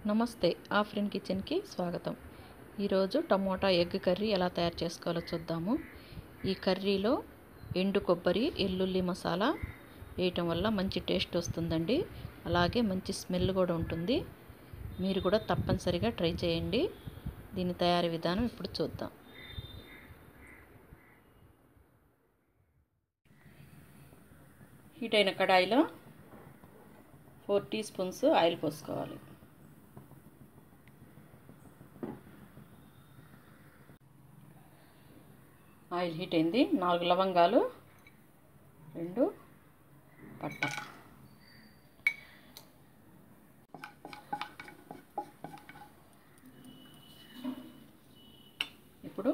నమస్తే ఆఫ్రిన్ కిచెన్కి స్వాగతం ఈరోజు టమోటా ఎగ్ కర్రీ ఎలా తయారు చేసుకోవాలో చూద్దాము ఈ కర్రీలో ఎండు కొబ్బరి ఎల్లుల్లి మసాలా వేయటం వల్ల మంచి టేస్ట్ వస్తుందండి అలాగే మంచి స్మెల్ కూడా ఉంటుంది మీరు కూడా తప్పనిసరిగా ట్రై చేయండి దీని తయారీ విధానం ఇప్పుడు చూద్దాం హీట్ అయిన కడాయిలో ఫోర్ టీ స్పూన్స్ ఆయిల్ పోసుకోవాలి ఆయిల్ హీట్ అయింది నాలుగు లవంగాలు రెండు పట్ట ఇప్పుడు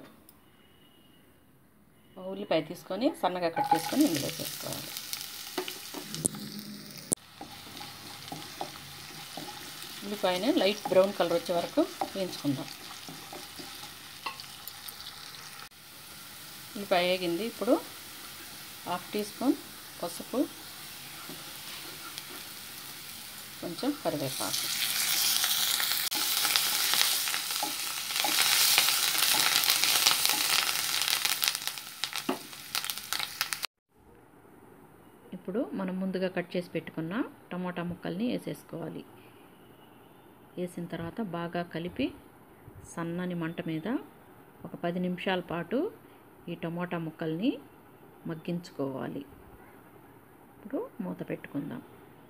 ఉల్లిపాయ తీసుకొని సన్నగా కట్ చేసుకొని ఇందులో వేసుకోవాలి ఉల్లిపాయని లైట్ బ్రౌన్ కలర్ వచ్చే వరకు వేయించుకుందాం ఉల్లిపాయ వేగింది ఇప్పుడు హాఫ్ టీ స్పూన్ పసుపు కొంచెం కరివేపాకు ఇప్పుడు మనం ముందుగా కట్ చేసి పెట్టుకున్న టమాటా ముక్కల్ని వేసేసుకోవాలి వేసిన తర్వాత బాగా కలిపి సన్నని మంట మీద ఒక పది నిమిషాల పాటు ఈ టమోటా ముక్కల్ని మగ్గించుకోవాలి ఇప్పుడు మూత పెట్టుకుందాం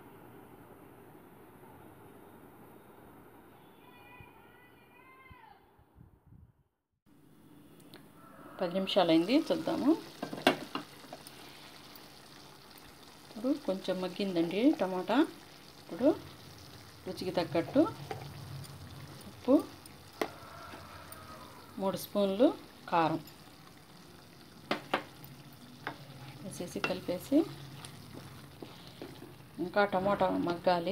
పది నిమిషాలు అయింది చూద్దాము ఇప్పుడు కొంచెం మగ్గిందండి టమాటా ఇప్పుడు రుచికి తగ్గట్టు ఉప్పు మూడు స్పూన్లు కారం వేసేసి కలిపేసి ఇంకా టమాటా మగ్గాలి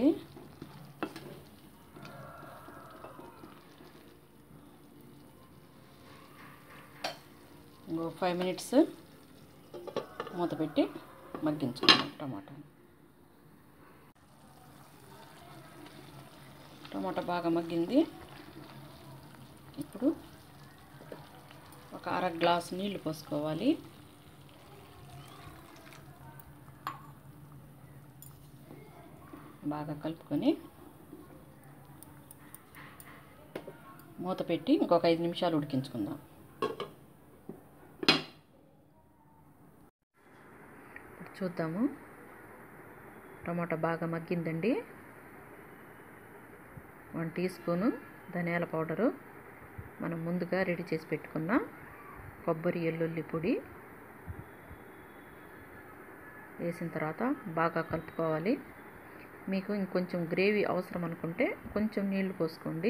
ఇంకో ఫైవ్ మినిట్స్ మూత పెట్టి మగ్గించుకుందాం టమాటా టమాటా బాగా మగ్గింది ఇప్పుడు ఒక అర గ్లాసు నీళ్లు పోసుకోవాలి బాగా కలుపుకొని మూత పెట్టి ఇంకొక ఐదు నిమిషాలు ఉడికించుకుందాం ఇప్పుడు చూద్దాము టమాటా బాగా మగ్గిందండి వన్ టీ స్పూను ధనియాల పౌడరు మనం ముందుగా రెడీ చేసి పెట్టుకున్న కొబ్బరి ఎల్లుల్లి పొడి వేసిన తర్వాత బాగా కలుపుకోవాలి మీకు ఇంకొంచెం గ్రేవీ అవసరం అనుకుంటే కొంచెం నీళ్లు పోసుకోండి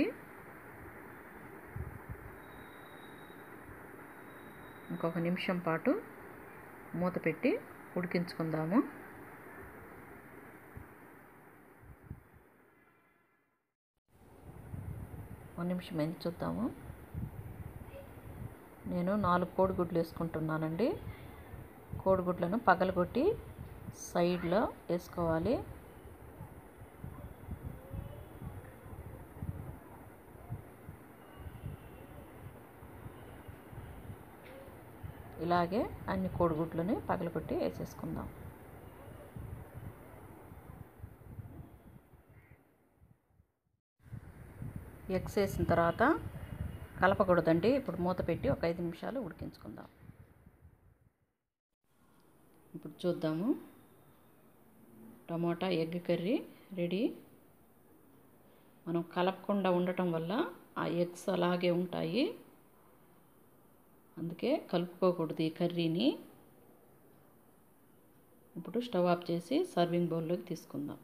ఇంకొక నిమిషం పాటు మూత పెట్టి ఉడికించుకుందాము ఒక నిమిషం ఎంత చూద్దాము నేను నాలుగు కోడిగుడ్లు వేసుకుంటున్నానండి కోడిగుడ్లను పగలగొట్టి సైడ్లో వేసుకోవాలి ఇలాగే అన్ని కోడిగుడ్లని పగలగొట్టి వేసేసుకుందాం ఎగ్స్ వేసిన తర్వాత కలపకూడదండి ఇప్పుడు మూత పెట్టి ఒక ఐదు నిమిషాలు ఉడికించుకుందాం ఇప్పుడు చూద్దాము టమాటా ఎగ్ కర్రీ రెడీ మనం కలపకుండా ఉండటం వల్ల ఆ ఎగ్స్ అలాగే ఉంటాయి అందుకే కలుపుకోకూడదు ఈ కర్రీని ఇప్పుడు స్టవ్ ఆఫ్ చేసి సర్వింగ్ బౌల్లోకి తీసుకుందాం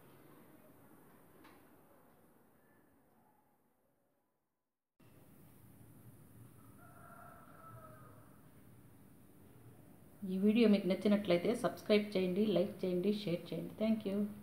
ఈ వీడియో మీకు నచ్చినట్లయితే సబ్స్క్రైబ్ చేయండి లైక్ చేయండి షేర్ చేయండి థ్యాంక్ యూ